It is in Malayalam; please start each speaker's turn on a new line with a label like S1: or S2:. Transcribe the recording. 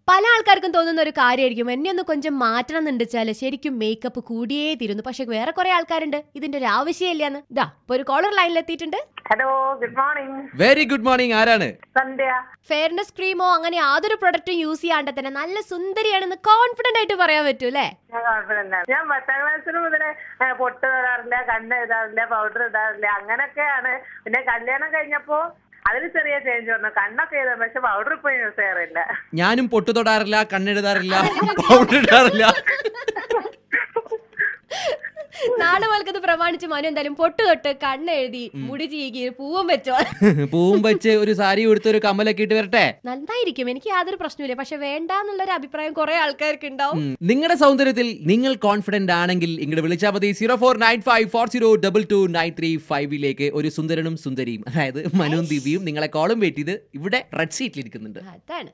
S1: പല ആൾക്കാർക്കും തോന്നുന്ന ഒരു കാര്യമായിരിക്കും എന്നെ ഒന്ന് കൊഞ്ചം മാറ്റണം എന്നുണ്ടെച്ചാല് ശരിക്കും മേക്കപ്പ് കൂടിയേ തീരുന്നു പക്ഷെ വേറെ കുറെ ആൾക്കാരുണ്ട് ഇതിന്റെ ഒരു ആവശ്യമില്ലാന്ന് ഇതാ ഇപ്പൊ ഒരു കോളർ ലൈനിൽ എത്തിയിട്ടുണ്ട്
S2: hello good morning
S3: very good morning ആരാണ്
S2: സന്ധ്യ
S1: ഫെയർനെസ് ക്രീമോ അങ്ങനെ യാതൊരു പ്രൊഡക്റ്റും യൂസ് ചെയ്യാണ്ട് തന്നെ നല്ല സുന്ദരിയാണെന്ന് കോൺഫിഡന്റ് ആയിട്ട് പറയാൻ പറ്റൂ അല്ലേ
S2: ഞാൻ കോൺഫിഡന്റ് ആണ് ഞാൻ പത്താം ക്ലാസ്സിന് മുതലേ ഏ, പൊട്ട് തൊടാറില്ല കണ്ണ് എഴുതാറില്ല പൗഡർ ഇടാറില്ല അങ്ങനൊക്കെയാണ് പിന്നെ കല്യാണം കഴിഞ്ഞപ്പോ അതിൽ ചെറിയ ചേഞ്ച് വന്നു കണ്ണൊക്കെ എഴുതാം പക്ഷെ പൗഡർ ഇപ്പൊ യൂസ് ചെയ്യാറില്ല
S3: ഞാനും പൊട്ടു തൊടാറില്ല കണ്ണെഴുതാറില്ല പൗഡർ ഇടാറില്ല
S1: നാളെ മുതൽക്കത് പ്രമാണിച്ച് മനു എന്തായാലും പൊട്ട് തൊട്ട് കണ്ണെഴുതി മുടി ചീകി പൂവും വെച്ചോ
S3: പൂവും വെച്ച് ഒരു സാരി ഉടുത്ത് ഒരു കമ്മലൊക്കെ ഇട്ട് വരട്ടെ
S1: നന്നായിരിക്കും എനിക്ക് യാതൊരു പ്രശ്നമില്ല പക്ഷെ വേണ്ട എന്നുള്ളൊരു അഭിപ്രായം കുറെ ആൾക്കാർക്ക് ഉണ്ടാവും
S3: നിങ്ങളുടെ സൗന്ദര്യത്തിൽ നിങ്ങൾ കോൺഫിഡന്റ് ആണെങ്കിൽ ഇങ്ങോട്ട് വിളിച്ചാൽ മതി zero four nine five four zero double two nine three ഫൈവിലേക്ക് ഒരു സുന്ദരനും സുന്ദരിയും അതായത് മനുവും ദിവ്യയും നിങ്ങളെ കോളും വെയിറ്റ് ചെയ്ത് ഇവിടെ റെഡ് സീറ്റിൽ ഇരിക്കുന്നുണ്ട്
S1: അതാണ്